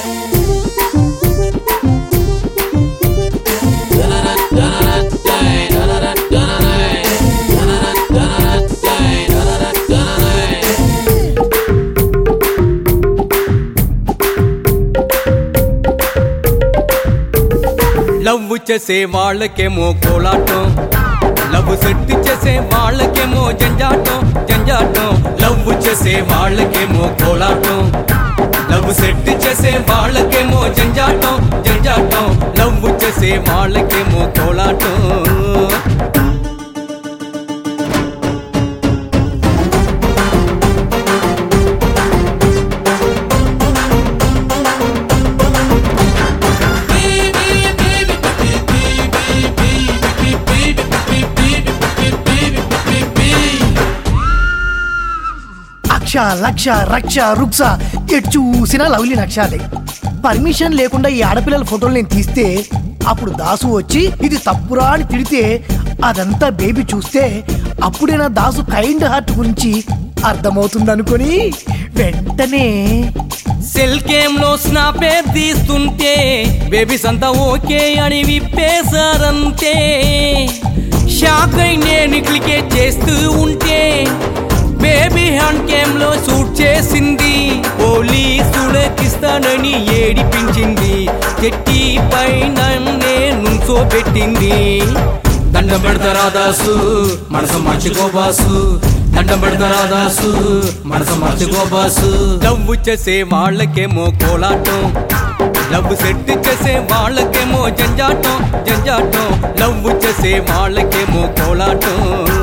love చేసే వాళ్ళకేమో కోలాటం love set చేసే వాళ్ళకేమో జంజాటం జంజాటం లవ్ చేసే వాళ్ళకేమో కోలాటం లవ్ సెట్ చేసే వాళ్ళకేమో జంజాటం జంజాటం లవ్ చేసే వాళ్ళకేమో కోలాటం అక్ష లక్ష రక్ష రుక్ష ఎటు చూసినా లవ్లీ నక్షాలే పర్మిషన్ లేకుండా ఈ ఆడపిల్లల ఫోటోలు నేను తీస్తే అప్పుడు దాసు వచ్చి ఇది తప్పురా అని తిడితే అదంతా బేబీ చూస్తే అప్పుడేనా దాసు కైండ్ హార్ట్ గురించి అర్థమవుతుంది అనుకొని వెంటనే సెల్ గేమ్ లో స్నాపే తీస్తుంటే బేబీస్ అంతా ఓకే అని విప్పేశారంతే షాక్ అయి నేను క్లికేట్ చేస్తూ ఉంటే బేబీ హ్యాండ్ గేమ్ లో షూట్ చేసింది పోలీసులకిస్తానని ఏడిపించింది చెట్టి పైన నేను పెట్టింది దండం పెడతారా దాసు మనసు మర్చిపో బాసు దండం పెడతారా దాసు మనసు మర్చిపో బాసు లవ్ చేసే వాళ్ళకేమో కోలాటం లవ్ సెట్ చేసే వాళ్ళకేమో జంజాటం జంజాటం లవ్ చేసే వాళ్ళకేమో కోలాటం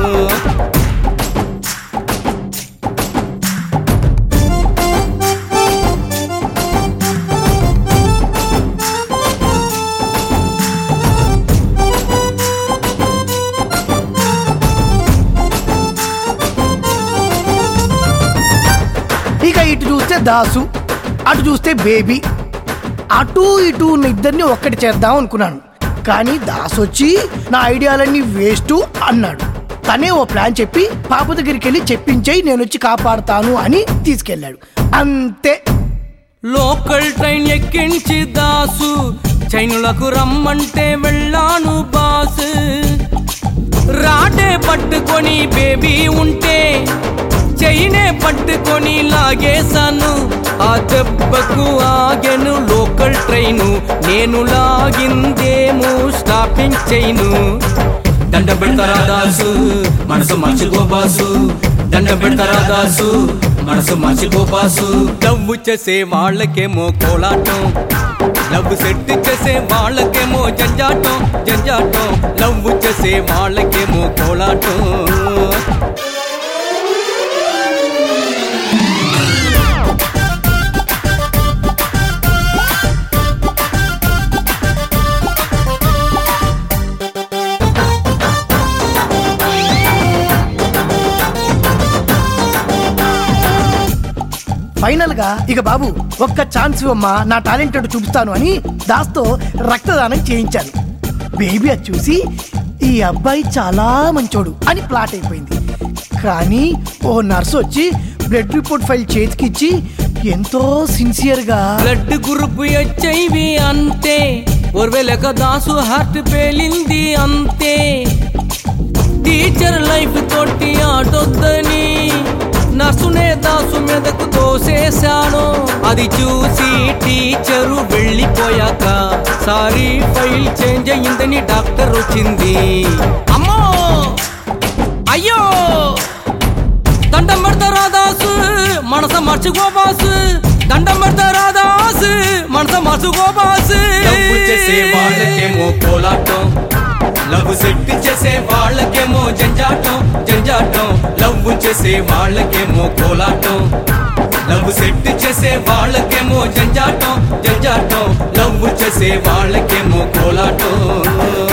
ఇక ఇటు చూస్తే దాసు అటు చూస్తే బేబీ అటు ఇటు ఉన్న ఇద్దరిని ఒక్కటి చేద్దాం అనుకున్నాను కానీ దాసు వచ్చి నా ఐడియాలన్నీ వేస్ట్ అన్నాడు తనే ఓ ప్లాన్ చెప్పి పాప దగ్గరికి వెళ్ళి చెప్పించేయి నేను వచ్చి కాపాడుతాను అని తీసుకెళ్ళాడు అంతే లోకల్ ట్రైన్ ఎక్కించి దాసు చైనులకు రమ్మంటే వెళ్ళాను బాసు రాటే పట్టుకొని బేబీ ఉంటే చైనే పట్టుకొని లాగేశాను ఆ దెబ్బకు ఆగెను లోకల్ ట్రైను నేను లాగిందేమో స్టాపింగ్ చైను దండ పెడతారా దాసు మనసు మర్చిపో బాసు దండ పెడతారా దాసు మనసు మర్చిపో బాసు లవ్ చేసే వాళ్ళకేమో కోలాటం లవ్ సెట్ చేసే వాళ్ళకేమో జంజాటం జంజాటం లవ్ చేసే వాళ్ళకేమో కోలాటం ఫైనల్ గా ఇక బాబు ఒక్క ఛాన్స్ ఇవ్వమ్మా నా టాలెంట్ ఏంటో చూపిస్తాను అని దాస్తో రక్తదానం చేయించాను బేబీ అది చూసి ఈ అబ్బాయి చాలా మంచోడు అని ప్లాట్ అయిపోయింది కానీ ఓ నర్స్ వచ్చి బ్లడ్ రిపోర్ట్ ఫైల్ చేతికిచ్చి ఎంతో సిన్సియర్ గా బ్లడ్ గ్రూప్ హెచ్ఐవి అంతే ఒర్వెలక దాసు హార్ట్ పేలింది అంతే టీచర్ లైఫ్ తోటి ఆటొద్దని నర్సునే దాసు మీదకు తోసేశాను అది చూసి టీచరు వెళ్ళిపోయాక సారీ ఫైల్ చేంజ్ అయ్యిందని డాక్టర్ వచ్చింది అమ్మో అయ్యో దండం పెడతారా దాసు మనస మర్చిపో బాసు దండం పెడతారా దాసు మనస మర్చిపో బాసు లవ్ చేసే వాళ్ళకేమో కోలాటం లవ్ సెట్ చేసే వాళ్ళకేమో జంజాటం జంజాటం లవ్ చేసే వాళ్ళకేమో కోలాటం లవ్ సెట్ చేసే వాళ్ళకేమో జంజాటం జంజాటం లవ్ చేసే వాళ్ళకేమో కోలాటం